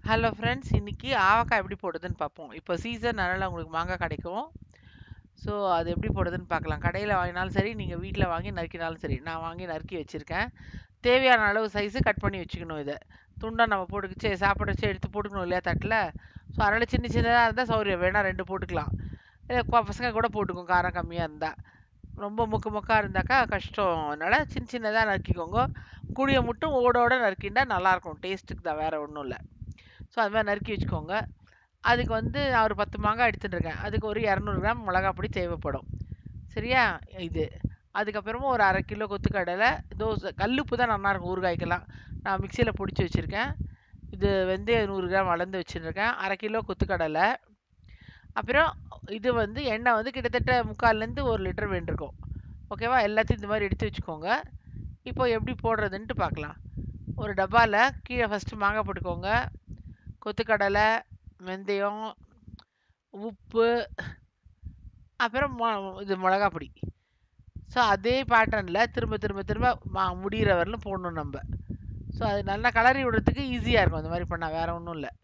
hello friends இன்னைக்கு ஆவக்காய் எப்படி போடுறதுன்னு பார்ப்போம் இப்போ சீசன் அதனால் உங்களுக்கு மாங்காய் கிடைக்கும் ஸோ அது எப்படி போடுறதுன்னு பார்க்கலாம் கடையில் வாங்கினாலும் சரி நீங்கள் வீட்டில் வாங்கி நறுக்கினாலும் சரி நான் வாங்கி நறுக்கி வச்சுருக்கேன் தேவையான அளவு சைஸு கட் பண்ணி வச்சுக்கணும் இதை துண்டாக நம்ம போட்டுக்கிச்சு சாப்பிட வச்சு எடுத்து போட்டுக்கணும் இல்லையா தட்டில் ஸோ அதனால் சின்ன சின்னதாக இருந்தால் சௌரியம் வேணால் ரெண்டு போட்டுக்கலாம் இல்லை கொ- பசங்க கூட போட்டுக்கும் காரம் கம்மியாக இருந்தால் ரொம்ப முக்கு முக்காக இருந்தாக்கா கஷ்டம் அதனால் சின்ன சின்னதாக நறுக்கிக்கோங்க குழியை மட்டும் ஓடோட நறுக்கிண்டா நல்லாயிருக்கும் டேஸ்ட்டுக்கு தான் வேறு ஒன்றும் இல்லை ஸோ அது மாதிரி நறுக்கி வச்சுக்கோங்க அதுக்கு வந்து நான் ஒரு பத்து மாங்காய் எடுத்துட்டு இருக்கேன் அதுக்கு ஒரு இரநூறு கிராம் மிளகா பொடி தேவைப்படும் சரியா இது அதுக்கப்புறமா ஒரு அரை கிலோ கொத்துக்கடலை தோசை கல்லுப்பு தான் நல்லாயிருக்கும் ஊறுகாய்க்கெல்லாம் நான் மிக்சியில் பொடிச்சு வச்சுருக்கேன் இது வெந்தயம் நூறு கிராம் அளந்து வச்சுருக்கேன் அரை கிலோ கொத்துக்கடலை அப்புறம் இது வந்து எண்ணெய் வந்து கிட்டத்தட்ட முக்கால்லேருந்து ஒரு லிட்டர் வேண்டியிருக்கும் ஓகேவா எல்லாத்தையும் இந்த மாதிரி எடுத்து வச்சுக்கோங்க இப்போ எப்படி போடுறதுன்ட்டு பார்க்கலாம் ஒரு டப்பாவில் கீழே ஃபஸ்ட்டு மாங்காய் போட்டுக்கோங்க கொத்துக்கடலை வெந்தயம் உப்பு அப்புறம் மொ- இது மிளகா பொடி ஸோ அதே பேட்டர்னில் திரும்ப திரும்ப திரும்ப மா முடிகிற வரலும் போடணும் நம்ம ஸோ அது நல்லா கலரி விடுறதுக்கு ஈஸியாக இருக்கும் அந்த மாதிரி பண்ணால் வேறு ஒன்றும் இல்லை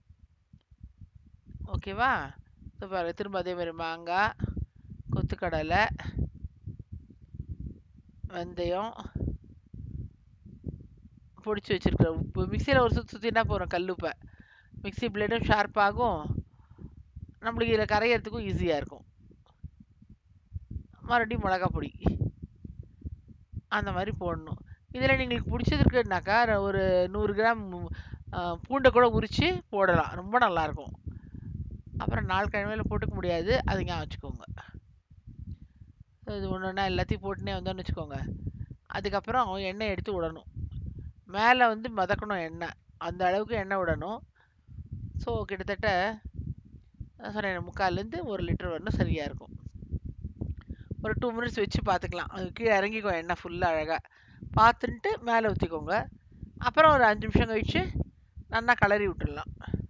ஓகேவா ஸோ பாரு திரும்ப அதே மாதிரி மாங்காய் கொத்துக்கடலை வெந்தயம் பொடிச்சு வச்சிருக்கிற உப்பு மிக்சியில் ஒரு சுற்றி சுற்றினா போகிறோம் கல்லுப்பை மிக்ஸி பிளேடும் ஷார்ப்பாகும் நம்மளுக்கு இதில் கரையிறதுக்கும் ஈஸியாக இருக்கும் மறுபடியும் மிளகா பொடி அந்த மாதிரி போடணும் இதில் நீங்களுக்கு பிடிச்சதுக்குனாக்கா ஒரு நூறு கிராம் ஆ, பூண்டை கூட உரித்து போடலாம் ரொம்ப நல்லாயிருக்கும் அப்புறம் நாலு கிழமையில போட்டுக்க முடியாது அது ஞாபகம் வச்சுக்கோங்க So, இது ஒன்று ஒன்றா எல்லாத்தையும் போட்டுனே வந்தோன்னு வச்சுக்கோங்க அதுக்கப்புறம் எண்ணெய் எடுத்து விடணும் மேலே வந்து மிதக்கணும் எண்ணெய் அந்த அளவுக்கு எண்ணெய் விடணும் ஸோ கிட்டத்தட்ட நான் சொன்னேன் முக்கால்லேருந்து ஒரு லிட்டர் வரணும் சரியாக இருக்கும் ஒரு டூ மினிட்ஸ் வச்சு பார்த்துக்கலாம் அது கீழே இறங்கிக்கும் எண்ணெய் ஃபுல்லாக அழகாக பார்த்துட்டு மேலே ஊற்றிக்கோங்க அப்புறம் ஒரு அஞ்சு நிமிஷம் கழிச்சு நல்லா கிளறி விட்டுடலாம்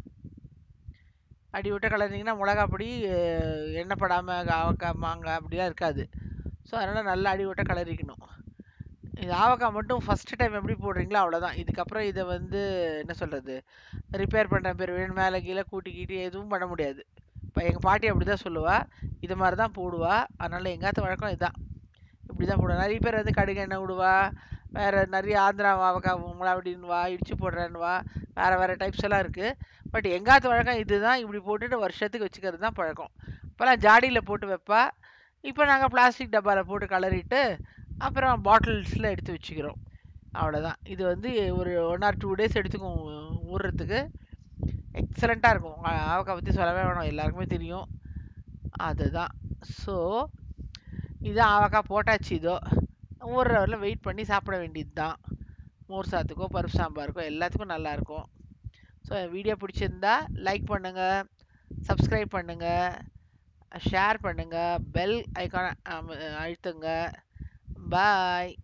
அடி விட்ட கலரிங்கன்னா மிளகா பொடி அஹ், எண்ணெய் படாமல் ஆவக்காய் மாங்காய் அப்படிலாம் இருக்காது ஸோ அதனால் நல்லா அடி விட்ட கலரிக்கணும் இது ஆவக்காய் மட்டும் ஃபஸ்ட்டு டைம் எப்படி போடுறீங்களோ அவ்வளோதான் இதுக்கப்புறம் இதை வந்து என்ன சொல்கிறது ரிப்பேர் பண்ணுற பேர் வேணும் மேலே கீழே கூட்டி கீட்டி எதுவும் பண்ண முடியாது இப்போ எங்கள் பாட்டி அப்படி தான் சொல்லுவா இது மாதிரி தான் போடுவா அதனால் எங்காத்த வழக்கம் இதுதான் இப்படி தான் போடுவா நிறைய பேர் வந்து கடுகு எண்ணெய் விடுவா வேறு நிறைய ஆந்திரா ஆவக்காய் முளாவடின்னுவா இடிச்சு போடுறேன்னுவா வேறு வேறு டைப்ஸ் எல்லாம் இருக்குது பட் எங்காத்த வழக்கம் இதுதான் இப்படி போட்டுட்டு வருஷத்துக்கு வச்சுக்கிறது தான் பழக்கம் இப்போலாம் ஜாடியில் போட்டு வைப்பா இப்போ நாங்கள் பிளாஸ்டிக் டப்பாவில் போட்டு கலரிட்டு அப்புறம் பாட்டில்ஸில் எடுத்து வச்சுக்கிறோம் அவ்வளோதான் இது வந்து ஒரு ஒன் ஆர் டூ டேஸ் எடுத்துக்கும் ஊறுறதுக்கு எக்ஸலண்ட்டாக இருக்கும் ஆ- ஆவக்காய் பற்றி சொல்லவே வேணாம் எல்லாருக்குமே தெரியும் அதுதான் ஸோ இதான் ஆவக்காய் போட்டாச்சு இதோ ஊறுற வரல வெயிட் பண்ணி சாப்பிட வேண்டியது தான் மோர் சாத்துக்கோ பருப்பு சாம்பாருக்கோ எல்லாத்துக்கும் நல்லாயிருக்கும் ஸோ வீடியோ பிடிச்சிருந்தா லைக் பண்ணுங்கள் சப்ஸ்கிரைப் பண்ணுங்கள் ஷேர் பண்ணுங்கள் பெல் ஐக்கான அழுத்துங்க பாய்